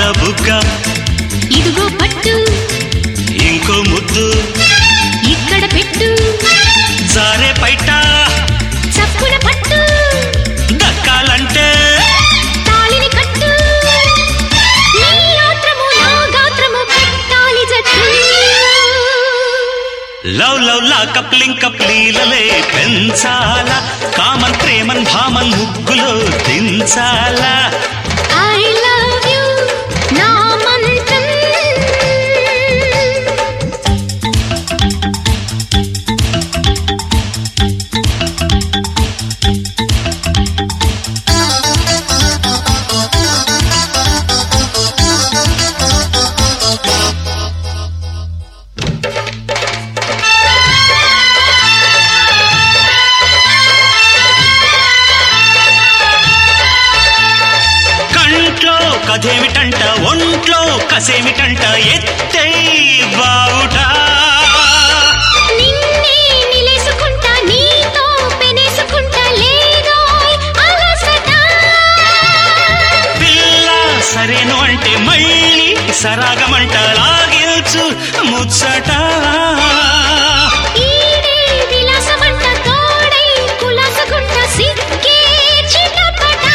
బుగ్గ ఇదిగో పట్టు ఇంకో ముద్దు ఇక్కడ పెట్టు జారే పైట చప్పున పట్టు దక్కాలంటే తాళిని కట్టు నీ ఆత్రము నా గాత్రము పెట్టాలి జట్టు లవ్ లవ్ లా కప్లింగ్ కప్లీలలే పెంచాలా కామన్ ప్రేమన్ భామన్ ముగ్గులో దించాలా ఐ లవ్ యు నా మంత్రం కంట్లో కథేమిటంట ఒంట్లో కసేమిటంట ఎత్తే బావుట నిన్నే నిలేసుకుంటా నీతో పెనేసుకుంటా లేదోయ్ అలసట పిల్ల సరేను అంటే మళ్ళీ సరాగమంట లాగిల్చు ముచ్చట ఈడే విలాసమంట తోడై కులాసగుంట సిక్కే చిటపట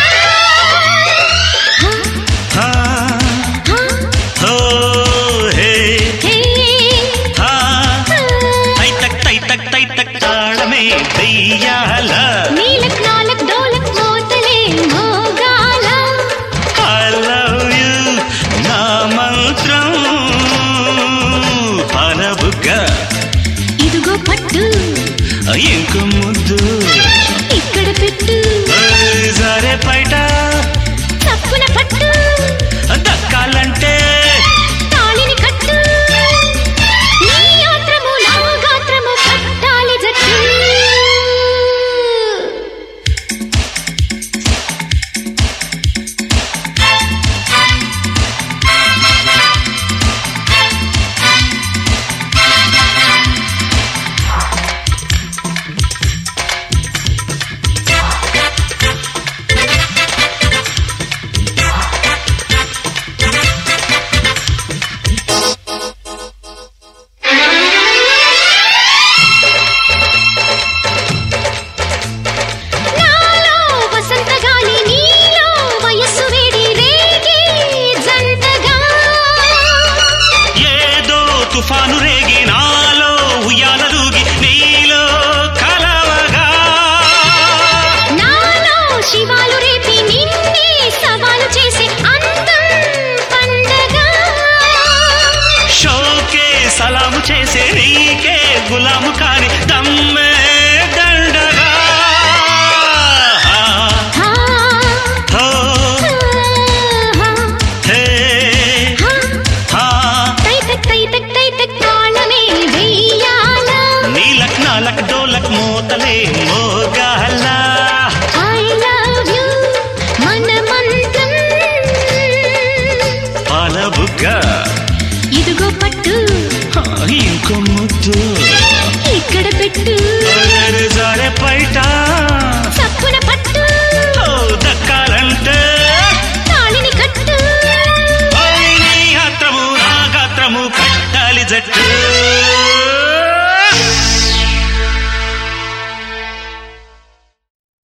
హా, హో, హే, హే హా. తైతక్ తైతక్ తైతక్ తాళమే వెయ్యాల నీలక్ నాలక్ డోలక్ మోతలే మోగాల I love you నా మంత్రం పరబుగ్గ ఇదిగో పట్టు ఇంక ముద్దు ఇక్కడ పెట్టు ఓయ్ జారే పైట తప్పున పట్టు దక్కాలంటే తాళిని కట్టు నీ ఆత్రము నా గాత్రము కట్టాలి జట్టు నాలో వసంత గాలి నీలో వయస్సు వేడి రేగి జంటగా ఏదో తుఫాను రేగి నాలో ఉయ్యాలలుగి నీలో కలవగా నాలో శివాలు రేపి నిన్నే సవాలు చేసే అందం పండగ షోకే సలాము చేసే నీకే గులాము కాని దమ్మే దండగా హా, హో, హా, హే, హా. హా. తైతక్ తైతక్ తైతక్ తాళమే వెయ్యాల నీలక్ నాలక్ డోలక్ మోతలే మోగాల ఐ లవ్ యు మన మంత్రం పాలబుగ్గ ఇదిగో పట్టు ఇంకో ముద్దు ఇక్కడ పెట్టు అల్లరి జారే పైట తప్పున పట్టు ఓ దక్కాలంటే తాళిని కట్టు ఓయ్ నీ గాత్రము నా గాత్రము కట్టాలి జట్టు